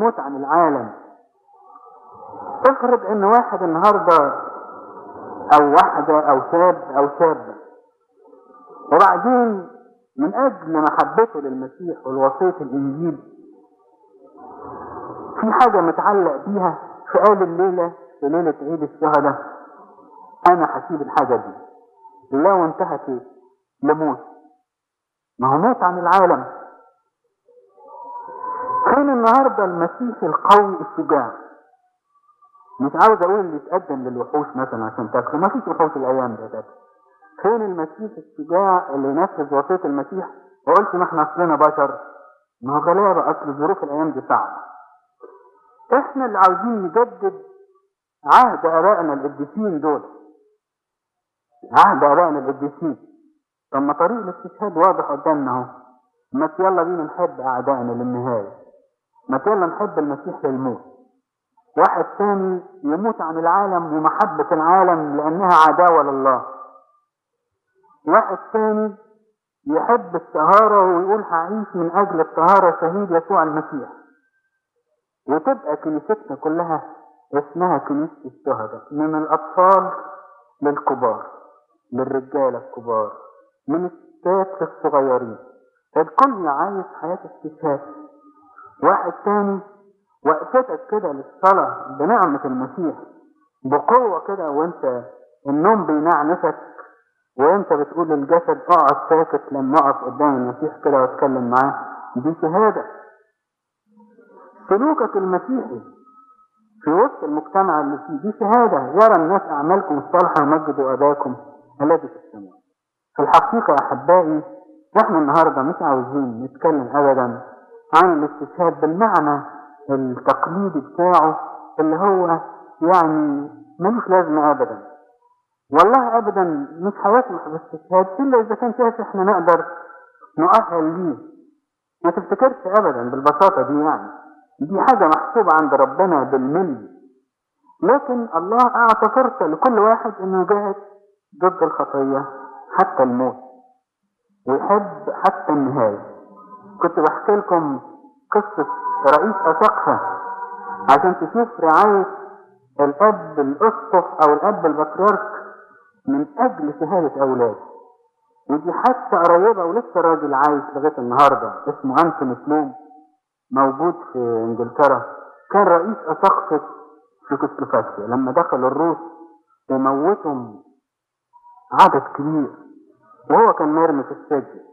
موت عن العالم افرض ان واحد النهاردة او واحدة او شاب او شابة وبعدين من اجل محبته للمسيح والوصية الانجيل في حاجة متعلق بيها فقال الليلة في ليلة عيد الشهداء انا هسيب الحاجة دي لو انتهت لموت ما هو موت عن العالم فين النهاردة المسيح القوي الشجاع مش عاوز اقول اللي يتقدم للوحوش مثلا عشان تاكله ما فيش وحوش الايام ده تاكل فين المسيح الشجاع اللي ينفذ وصية المسيح وقلت ما احنا اصلنا بشر ما هو غلابة اصل ظروف الايام دي صعبة احنا اللي عاوزين نجدد عهد ابائنا القديسين دول عهد ابائنا القديسين طب ما طريق الاستشهاد واضح قدامنا اهو ما يلا بينا نحب اعدائنا للنهاية ما يلا نحب المسيح للموت واحد ثاني يموت عن العالم ومحبة العالم لأنها عداوة لله واحد ثاني يحب الطهارة ويقول هعيش من أجل الطهارة شهيد يسوع المسيح وتبقى كنيستنا كلها اسمها كنيسة الشهداء من الأطفال للكبار للرجالة الكبار من الستات للصغيرين الكل عايش حياة استشهاد واحد تاني وقفتك كده للصلاة بنعمة المسيح بقوة كده وانت النوم بينعنسك وانت بتقول للجسد اقعد ساكت لما اقف قدام المسيح كده واتكلم معاه دي شهادة سلوكك المسيحي في وسط المجتمع اللي فيه دي شهادة يرى الناس أعمالكم الصالحة ومجدوا أباكم الذي في السماء في الحقيقة يا أحبائي احنا النهاردة مش عاوزين نتكلم أبدا عن الاستشهاد بالمعنى التقليدي بتاعه اللي هو يعني ملوش لازمة أبدا والله أبدا مش هيسمح بالاستشهاد إلا إذا كان شايف إحنا نقدر نؤهل ليه ما تفتكرش أبدا بالبساطة دي يعني دي حاجة محسوبة عند ربنا بالملي لكن الله أعطى فرصة لكل واحد إنه يجاهد ضد الخطية حتى الموت ويحب حتى النهاية كنت بحكي لكم قصة رئيس أسقفة عشان تشوف رعاية الأب الأسقف أو الأب البطريرك من أجل شهادة أولاده ودي حتى قريبة ولسه الراجل عايش لغاية النهاردة اسمه أنتوني فلوم موجود في إنجلترا كان رئيس أسقفة تشيكوسلوفاكيا لما دخلوا الروس وموتهم عدد كبير وهو كان مرمي في السجن